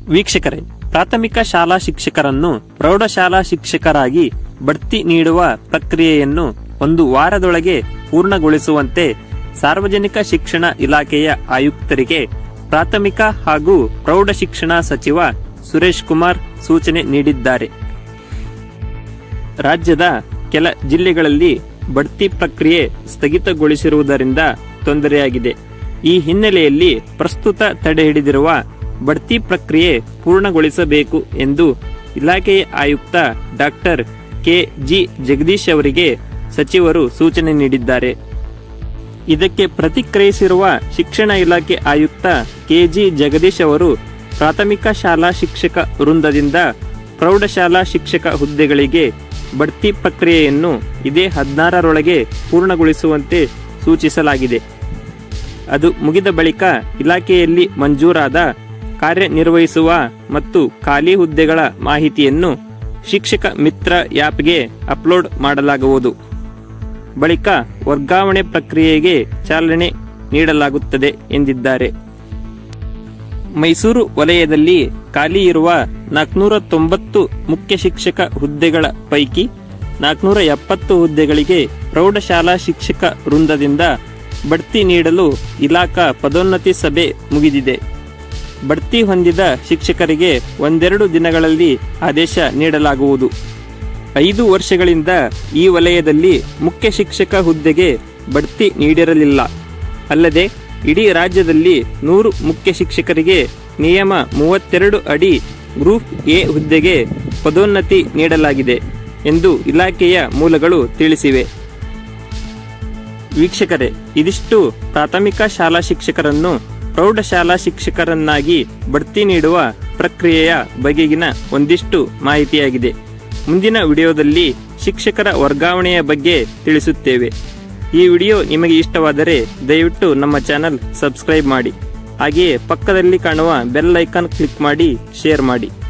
ವೀಕ್ಷಕರೇ ಪ್ರಾಥಮಿಕ ಶಾಲಾ ಶಿಕ್ಷಕರನ್ನು ಪ್ರೌಢಶಾಲಾ ಶಿಕ್ಷಕರಾಗಿ ಬಡ್ತಿ ನೀಡುವ ಪ್ರಕ್ರಿಯೆಯನ್ನು ಒಂದು ವಾರದೊಳಗೆ ಪೂರ್ಣಗೊಳಿಸುವಂತೆ ಸಾರ್ವಜನಿಕ ಶಿಕ್ಷಣ ಇಲಾಖೆಯ ಆಯುಕ್ತರಿಗೆ ಪ್ರಾಥಮಿಕ ಹಾಗೂ ಪ್ರೌಢ ಶಿಕ್ಷಣ ಸಚಿವ ಸುರೇಶ್ ಕುಮಾರ್ ಸೂಚನೆ ನೀಡಿದ್ದಾರೆ ರಾಜ್ಯದ ಕೆಲ ಜಿಲ್ಲೆಗಳಲ್ಲಿ ಬಡ್ತಿ ಪ್ರಕ್ರಿಯೆ ಸ್ಥಗಿತಗೊಳಿಸಿರುವುದರಿಂದ ತೊಂದರೆಯಾಗಿದೆ ಈ ಹಿನ್ನೆಲೆಯಲ್ಲಿ ಪ್ರಸ್ತುತ ತಡೆಹಿಡಿದಿರುವ ಬಡ್ತಿ ಪ್ರಕ್ರಿಯೆ ಪೂರ್ಣಗೊಳಿಸಬೇಕು ಎಂದು ಇಲಾಖೆಯ ಆಯುಕ್ತ ಡಾಕ್ಟರ್ ಕೆ ಜಿ ಜಗದೀಶ್ ಅವರಿಗೆ ಸಚಿವರು ಸೂಚನೆ ನೀಡಿದ್ದಾರೆ ಇದಕ್ಕೆ ಪ್ರತಿಕ್ರಿಯಿಸಿರುವ ಶಿಕ್ಷಣ ಇಲಾಖೆ ಆಯುಕ್ತ ಕೆಜಿ ಜಗದೀಶ್ ಅವರು ಪ್ರಾಥಮಿಕ ಶಾಲಾ ಶಿಕ್ಷಕ ವೃಂದದಿಂದ ಪ್ರೌಢಶಾಲಾ ಶಿಕ್ಷಕ ಹುದ್ದೆಗಳಿಗೆ ಬಡ್ತಿ ಪ್ರಕ್ರಿಯೆಯನ್ನು ಇದೇ ಹದಿನಾರರೊಳಗೆ ಪೂರ್ಣಗೊಳಿಸುವಂತೆ ಸೂಚಿಸಲಾಗಿದೆ ಅದು ಮುಗಿದ ಬಳಿಕ ಇಲಾಖೆಯಲ್ಲಿ ಮಂಜೂರಾದ ಕಾರ್ಯನಿರ್ವಹಿಸುವ ಮತ್ತು ಖಾಲಿ ಹುದ್ದೆಗಳ ಮಾಹಿತಿಯನ್ನು ಶಿಕ್ಷಕ ಮಿತ್ರ ಆ್ಯಪ್ಗೆ ಅಪ್ಲೋಡ್ ಮಾಡಲಾಗುವುದು ಬಳಿಕ ವರ್ಗಾವಣೆ ಪ್ರಕ್ರಿಯೆಗೆ ಚಾಲನೆ ನೀಡಲಾಗುತ್ತದೆ ಎಂದಿದ್ದಾರೆ ಮೈಸೂರು ವಲಯದಲ್ಲಿ ಖಾಲಿ ಇರುವ ನಾಲ್ಕುನೂರ ತೊಂಬತ್ತು ಮುಖ್ಯ ಶಿಕ್ಷಕ ಹುದ್ದೆಗಳ ಪೈಕಿ ನಾಲ್ಕುನೂರ ಎಪ್ಪತ್ತು ಹುದ್ದೆಗಳಿಗೆ ಪ್ರೌಢಶಾಲಾ ಶಿಕ್ಷಕ ವೃಂದದಿಂದ ಬಡ್ತಿ ನೀಡಲು ಇಲಾಖಾ ಪದೋನ್ನತಿ ಸಭೆ ಮುಗಿದಿದೆ ಬಡ್ತಿ ಹೊಂದಿದ ಶಿಕ್ಷಕರಿಗೆ ಒಂದೆರಡು ದಿನಗಳಲ್ಲಿ ಆದೇಶ ನೀಡಲಾಗುವುದು ಐದು ವರ್ಷಗಳಿಂದ ಈ ವಲಯದಲ್ಲಿ ಮುಖ್ಯ ಶಿಕ್ಷಕ ಹುದ್ದೆಗೆ ಬಡ್ತಿ ನೀಡಿರಲಿಲ್ಲ ಅಲ್ಲದೆ ಇಡೀ ರಾಜ್ಯದಲ್ಲಿ ನೂರು ಮುಖ್ಯ ಶಿಕ್ಷಕರಿಗೆ ನಿಯಮ ಮೂವತ್ತೆರಡು ಅಡಿ ಗ್ರೂಪ್ ಎ ಹುದ್ದೆಗೆ ಪದೋನ್ನತಿ ನೀಡಲಾಗಿದೆ ಎಂದು ಇಲಾಖೆಯ ಮೂಲಗಳು ತಿಳಿಸಿವೆ ವೀಕ್ಷಕರೇ ಇದಿಷ್ಟು ಪ್ರಾಥಮಿಕ ಶಾಲಾ ಶಿಕ್ಷಕರನ್ನು ಪ್ರೌಢಶಾಲಾ ಶಿಕ್ಷಕರನ್ನಾಗಿ ಬಡ್ತಿ ನೀಡುವ ಪ್ರಕ್ರಿಯೆಯ ಬಗೆಗಿನ ಒಂದಿಷ್ಟು ಮಾಹಿತಿಯಾಗಿದೆ ಮುಂದಿನ ವಿಡಿಯೋದಲ್ಲಿ ಶಿಕ್ಷಕರ ವರ್ಗಾವಣೆಯ ಬಗ್ಗೆ ತಿಳಿಸುತ್ತೇವೆ ಈ ವಿಡಿಯೋ ನಿಮಗೆ ಇಷ್ಟವಾದರೆ ದಯವಿಟ್ಟು ನಮ್ಮ ಚಾನಲ್ ಸಬ್ಸ್ಕ್ರೈಬ್ ಮಾಡಿ ಹಾಗೆಯೇ ಪಕ್ಕದಲ್ಲಿ ಕಾಣುವ ಬೆಲ್ ಐಕಾನ್ ಕ್ಲಿಕ್ ಮಾಡಿ ಶೇರ್ ಮಾಡಿ